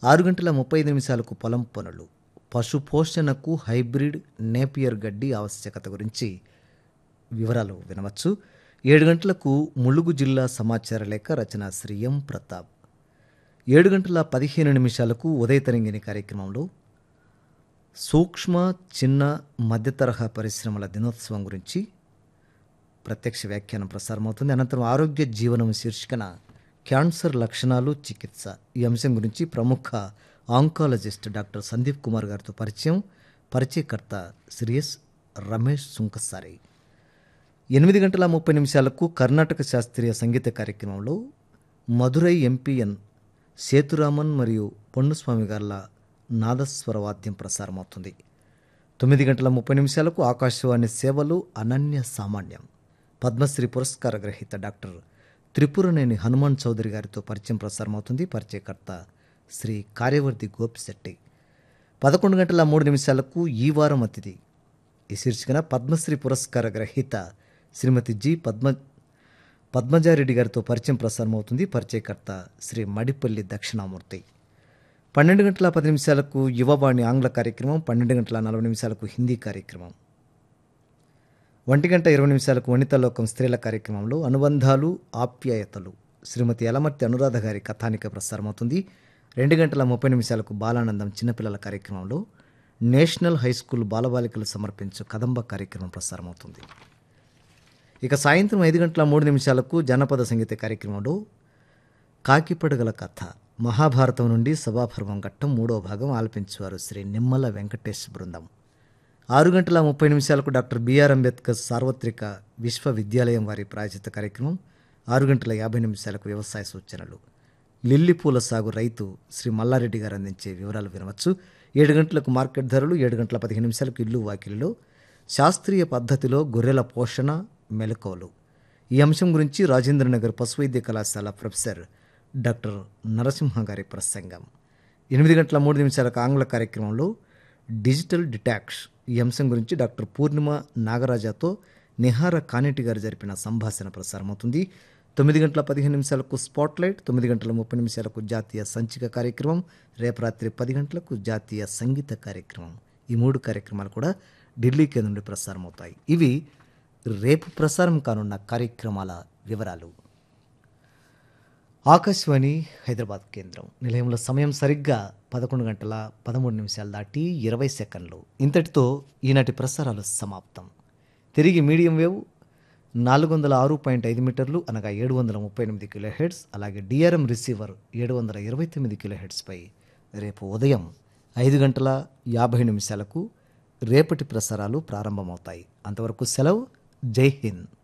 ఆరు గంటల ముప్పై ఐదు నిమిషాలకు పొలం పనులు పశు పోషణకు హైబ్రిడ్ నేపియర్ గడ్డి ఆవశ్యకత గురించి వివరాలు వినవచ్చు ఏడు గంటలకు ములుగు జిల్లా సమాచార లేఖ రచన శ్రీ ఎం ప్రతాప్ ఏడు గంటల పదిహేను నిమిషాలకు ఉదయ తరంగిణి కార్యక్రమంలో సూక్ష్మ చిన్న మధ్య తరహా పరిశ్రమల దినోత్సవం గురించి ప్రత్యక్ష వ్యాఖ్యానం ప్రసారమవుతుంది అనంతరం ఆరోగ్య జీవనం శీర్షికన క్యాన్సర్ లక్షణాలు చికిత్స ఈ అంశం గురించి ప్రముఖ ఆంకాలజిస్ట్ డాక్టర్ సందీప్ కుమార్ గారితో పరిచయం పరిచయకర్త శ్రీ ఎస్ రమేష్ సుంకసారి ఎనిమిది గంటల ముప్పై నిమిషాలకు కర్ణాటక శాస్త్రీయ సంగీత కార్యక్రమంలో మధురై ఎంపీఎన్ సేతురామన్ మరియు పొన్నుస్వామి గార్ల నాదస్వర వాద్యం ప్రసారమవుతుంది తొమ్మిది గంటల ముప్పై నిమిషాలకు ఆకాశవాణి సేవలు అనన్య సామాన్యం పద్మశ్రీ పురస్కార గ్రహీత డాక్టర్ త్రిపురనేని హనుమాన్ చౌదరి గారితో పరిచయం ప్రసారమవుతుంది పరిచయకర్త శ్రీ కార్యవర్తి గోపిశెట్టి పదకొండు గంటల మూడు నిమిషాలకు ఈ వారం అతిథి ఈ శీర్షికన పద్మశ్రీ పురస్కార గ్రహీత శ్రీమతి జి పద్మ పద్మజారెడ్డి గారితో పరిచయం ప్రసారమవుతుంది పరిచయకర్త శ్రీ మడిపల్లి దక్షిణామూర్తి పన్నెండు గంటల పది నిమిషాలకు యువవాణి ఆంగ్ల కార్యక్రమం పన్నెండు గంటల నలభై నిమిషాలకు హిందీ కార్యక్రమం ఒంటి గంట ఇరవై నిమిషాలకు వనితలోకం స్త్రీల కార్యక్రమంలో అనుబంధాలు ఆప్యాయతలు శ్రీమతి యలమర్తి అనురాధ గారి కథానిక ప్రసారమవుతుంది రెండు గంటల ముప్పై నిమిషాలకు బాలానందం చిన్నపిల్లల కార్యక్రమంలో నేషనల్ హై స్కూల్ బాలబాలికలు సమర్పించు కదంబ కార్యక్రమం ప్రసారమవుతుంది ఇక సాయంత్రం ఐదు గంటల మూడు నిమిషాలకు జానపద సంగీత కార్యక్రమంలో కాకిపడగల కథ మహాభారతం నుండి సభాపర్వం ఘట్టం మూడో భాగం ఆలపించేవారు శ్రీ నిమ్మల వెంకటేష్ బృందం ఆరు గంటల ముప్పై నిమిషాలకు డాక్టర్ బిఆర్ అంబేద్కర్ సార్వత్రిక విశ్వవిద్యాలయం వారి ప్రాయోజిత కార్యక్రమం ఆరు గంటల యాభై నిమిషాలకు వ్యవసాయ సూచనలు లిల్లీ పూల సాగు రైతు శ్రీ మల్లారెడ్డి గారు అందించే వివరాలు వినవచ్చు ఏడు గంటలకు మార్కెట్ ధరలు ఏడు గంటల పదిహేను నిమిషాలకు ఇల్లు వాకిలిలో శాస్త్రీయ పద్ధతిలో గొర్రెల పోషణ మెలకువలు ఈ అంశం గురించి రాజేంద్రనగర్ పశువైద్య కళాశాల ప్రొఫెసర్ డాక్టర్ నరసింహ గారి ప్రసంగం ఎనిమిది గంటల మూడు నిమిషాలకు ఆంగ్ల కార్యక్రమంలో డిజిటల్ డిటాక్స్ ఈ అంశం గురించి డాక్టర్ పూర్ణిమ నాగరాజాతో నిహార కానేటి గారు జరిపిన సంభాషణ ప్రసారమవుతుంది తొమ్మిది గంటల పదిహేను నిమిషాలకు స్పాట్లైట్ తొమ్మిది గంటల ముప్పై నిమిషాలకు జాతీయ సంచిక కార్యక్రమం రేపు రాత్రి పది గంటలకు జాతీయ సంగీత కార్యక్రమం ఈ మూడు కార్యక్రమాలు కూడా ఢిల్లీ కేంద్రం నుండి ప్రసారమవుతాయి ఇవి రేపు ప్రసారం కానున్న కార్యక్రమాల వివరాలు ఆకాశవాణి హైదరాబాద్ కేంద్రం నిలయంలో సమయం సరిగ్గా పదకొండు గంటల పదమూడు నిమిషాలు దాటి ఇరవై సెకండ్లు ఇంతటితో ఈనాటి ప్రసారాలు సమాప్తం తిరిగి మీడియం వేవ్ నాలుగు వందల ఆరు పాయింట్ ఐదు మీటర్లు అనగా ఏడు వందల ముప్పై ఎనిమిది కిలో హెడ్స్ అలాగే డిఆర్ఎం రిసీవర్ ఏడు వందల ఇరవై తొమ్మిది కిలో హెడ్స్పై రేపు ఉదయం ఐదు గంటల యాభై నిమిషాలకు రేపటి ప్రసారాలు ప్రారంభమవుతాయి అంతవరకు సెలవు జై హింద్